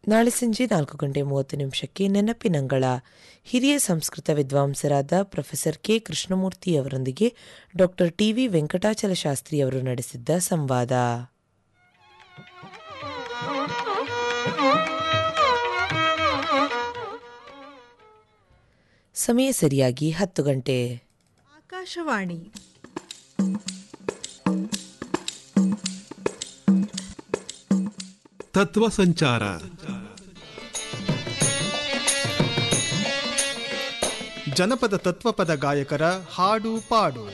ನಾಳೆ ಸಂಜೆ ನಾಲ್ಕು ಗಂಟೆ ಮೂವತ್ತು ನಿಮಿಷಕ್ಕೆ ನೆನಪಿನಂಗಳ ಹಿರಿಯ ಸಂಸ್ಕೃತ ವಿದ್ವಾಂಸರಾದ ಪ್ರೊಫೆಸರ್ ಕೆ ಕೃಷ್ಣಮೂರ್ತಿ ಅವರೊಂದಿಗೆ ಡಾಕ್ಟರ್ ಟಿವಿ ವೆಂಕಟಾಚಲ ಶಾಸ್ತ್ರಿ ಅವರು ನಡೆಸಿದ್ದ ಸಂವಾದ ಸಮಯ ಸರಿಯಾಗಿ ಹತ್ತು ಗಂಟೆ ಆಕಾಶವಾಣಿ ತತ್ವ ಸಂಚಾರ ಜನಪದ ತತ್ವಪದ ಗಾಯಕರ ಹಾಡು ಪಾಡು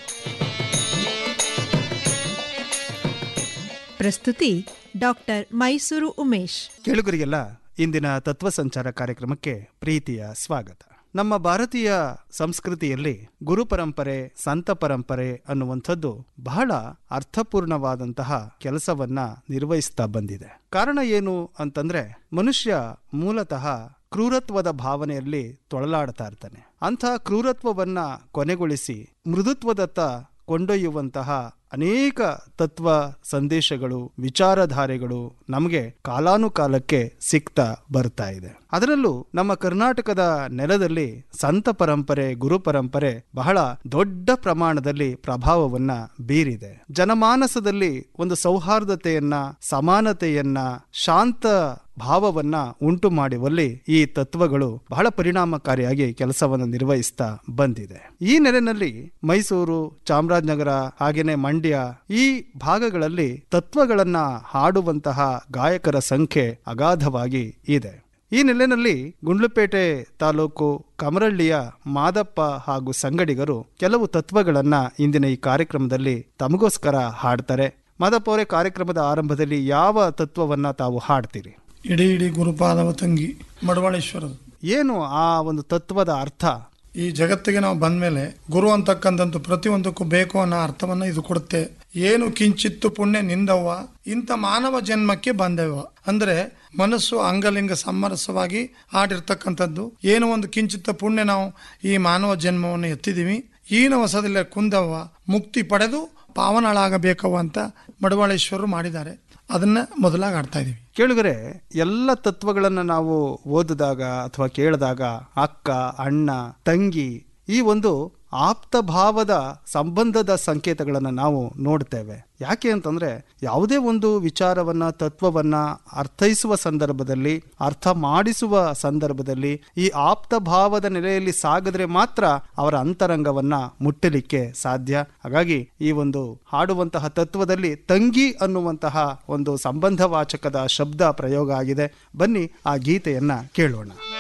ಪ್ರಸ್ತುತಿ ಡಾಕ್ಟರ್ ಮೈಸೂರು ಉಮೇಶ್ ಕೇಳುಗರಿಗೆಲ್ಲ ಇಂದಿನ ತತ್ವ ಸಂಚಾರ ಕಾರ್ಯಕ್ರಮಕ್ಕೆ ಪ್ರೀತಿಯ ಸ್ವಾಗತ ನಮ್ಮ ಭಾರತೀಯ ಸಂಸ್ಕೃತಿಯಲ್ಲಿ ಗುರು ಪರಂಪರೆ ಸಂತ ಪರಂಪರೆ ಅನ್ನುವಂಥದ್ದು ಬಹಳ ಅರ್ಥಪೂರ್ಣವಾದಂತಹ ಕೆಲಸವನ್ನ ನಿರ್ವಹಿಸ್ತಾ ಬಂದಿದೆ ಕಾರಣ ಏನು ಅಂತಂದ್ರೆ ಮನುಷ್ಯ ಮೂಲತಃ ಕ್ರೂರತ್ವದ ಭಾವನೆಯಲ್ಲಿ ತೊಳಲಾಡ್ತಾ ಇರ್ತಾನೆ ಅಂಥ ಕ್ರೂರತ್ವವನ್ನ ಕೊನೆಗೊಳಿಸಿ ಮೃದುತ್ವದತ್ತ ಕೊಂಡೊಯ್ಯುವಂತಹ ಅನೇಕ ತತ್ವ ಸಂದೇಶಗಳು ವಿಚಾರಧಾರೆಗಳು ನಮಗೆ ಕಾಲಾನುಕಾಲಕ್ಕೆ ಸಿಗ್ತಾ ಬರ್ತಾ ಇದೆ ಅದರಲ್ಲೂ ನಮ್ಮ ಕರ್ನಾಟಕದ ನೆಲದಲ್ಲಿ ಸಂತ ಪರಂಪರೆ ಗುರು ಪರಂಪರೆ ಬಹಳ ದೊಡ್ಡ ಪ್ರಮಾಣದಲ್ಲಿ ಪ್ರಭಾವವನ್ನ ಬೀರಿದೆ ಜನಮಾನಸದಲ್ಲಿ ಒಂದು ಸೌಹಾರ್ದತೆಯನ್ನ ಸಮಾನತೆಯನ್ನ ಶಾಂತ ಭಾವವನ್ನ ಉಂಟು ಮಾಡುವಲ್ಲಿ ಈ ತತ್ವಗಳು ಬಹಳ ಪರಿಣಾಮಕಾರಿಯಾಗಿ ಕೆಲಸವನ್ನು ನಿರ್ವಹಿಸ್ತಾ ಬಂದಿದೆ ಈ ನೆಲೆಯಲ್ಲಿ ಮೈಸೂರು ಚಾಮರಾಜನಗರ ಹಾಗೇನೆ ಮಂಡ್ಯ ಈ ಭಾಗಗಳಲ್ಲಿ ತತ್ವಗಳನ್ನ ಹಾಡುವಂತಹ ಗಾಯಕರ ಸಂಖ್ಯೆ ಅಗಾಧವಾಗಿ ಇದೆ ಈ ನೆಲೆಯಲ್ಲಿ ಗುಂಡ್ಲುಪೇಟೆ ತಾಲೂಕು ಕಮರಳ್ಳಿಯ ಮಾದಪ್ಪ ಹಾಗೂ ಸಂಗಡಿಗರು ಕೆಲವು ತತ್ವಗಳನ್ನ ಇಂದಿನ ಈ ಕಾರ್ಯಕ್ರಮದಲ್ಲಿ ತಮಗೋಸ್ಕರ ಹಾಡ್ತಾರೆ ಮಾದಪ್ಪ ಅವರೇ ಕಾರ್ಯಕ್ರಮದ ಆರಂಭದಲ್ಲಿ ಯಾವ ತತ್ವವನ್ನ ತಾವು ಹಾಡ್ತೀರಿ ಇಡೀ ಇಡೀ ಗುರುಪಾದವ ತಂಗಿ ಮಡವಾಳೇಶ್ವರದು ಏನು ಆ ಒಂದು ತತ್ವದ ಅರ್ಥ ಈ ಜಗತ್ತಿಗೆ ನಾವು ಬಂದ್ಮೇಲೆ ಗುರು ಅಂತಕ್ಕಂಥದ್ದು ಪ್ರತಿಯೊಂದಕ್ಕೂ ಬೇಕು ಅನ್ನೋ ಅರ್ಥವನ್ನ ಇದು ಕೊಡುತ್ತೆ ಏನು ಕಿಂಚಿತ್ತು ಪುಣ್ಯ ನಿಂದವ್ವ ಇಂಥ ಮಾನವ ಜನ್ಮಕ್ಕೆ ಬಂದೆವ ಅಂದ್ರೆ ಮನಸ್ಸು ಅಂಗಲಿಂಗ ಸಮರಸವಾಗಿ ಆಡಿರ್ತಕ್ಕಂಥದ್ದು ಏನು ಒಂದು ಕಿಂಚಿತ್ತ ಪುಣ್ಯ ನಾವು ಈ ಮಾನವ ಜನ್ಮವನ್ನು ಎತ್ತಿದೀವಿ ಈನ ಹೊಸದಿಲ್ಲ ಕುಂದವ್ವ ಮುಕ್ತಿ ಪಡೆದು ಪಾವನಳಾಗಬೇಕವ ಅಂತ ಮಡವಾಳೇಶ್ವರರು ಮಾಡಿದ್ದಾರೆ ಅದನ್ನ ಮೊದಲಾಗಿ ಆಡ್ತಾ ಇದೀವಿ ಕೇಳಿದರೆ ಎಲ್ಲ ತತ್ವಗಳನ್ನ ನಾವು ಓದಿದಾಗ ಅಥವಾ ಕೇಳಿದಾಗ ಅಕ್ಕ ಅಣ್ಣ ತಂಗಿ ಈ ಒಂದು ಆಪ್ತ ಭಾವದ ಸಂಬಂಧದ ಸಂಕೇತಗಳನ್ನು ನಾವು ನೋಡ್ತೇವೆ ಯಾಕೆ ಅಂತಂದ್ರೆ ಯಾವುದೇ ಒಂದು ವಿಚಾರವನ್ನ ತತ್ವವನ್ನ ಅರ್ಥೈಸುವ ಸಂದರ್ಭದಲ್ಲಿ ಅರ್ಥ ಮಾಡಿಸುವ ಸಂದರ್ಭದಲ್ಲಿ ಈ ಆಪ್ತ ಭಾವದ ನೆಲೆಯಲ್ಲಿ ಸಾಗಿದ್ರೆ ಮಾತ್ರ ಅವರ ಅಂತರಂಗವನ್ನ ಮುಟ್ಟಲಿಕ್ಕೆ ಸಾಧ್ಯ ಹಾಗಾಗಿ ಈ ಒಂದು ಹಾಡುವಂತಹ ತತ್ವದಲ್ಲಿ ತಂಗಿ ಅನ್ನುವಂತಹ ಒಂದು ಸಂಬಂಧವಾಚಕದ ಶಬ್ದ ಪ್ರಯೋಗ ಆಗಿದೆ ಬನ್ನಿ ಆ ಗೀತೆಯನ್ನ ಕೇಳೋಣ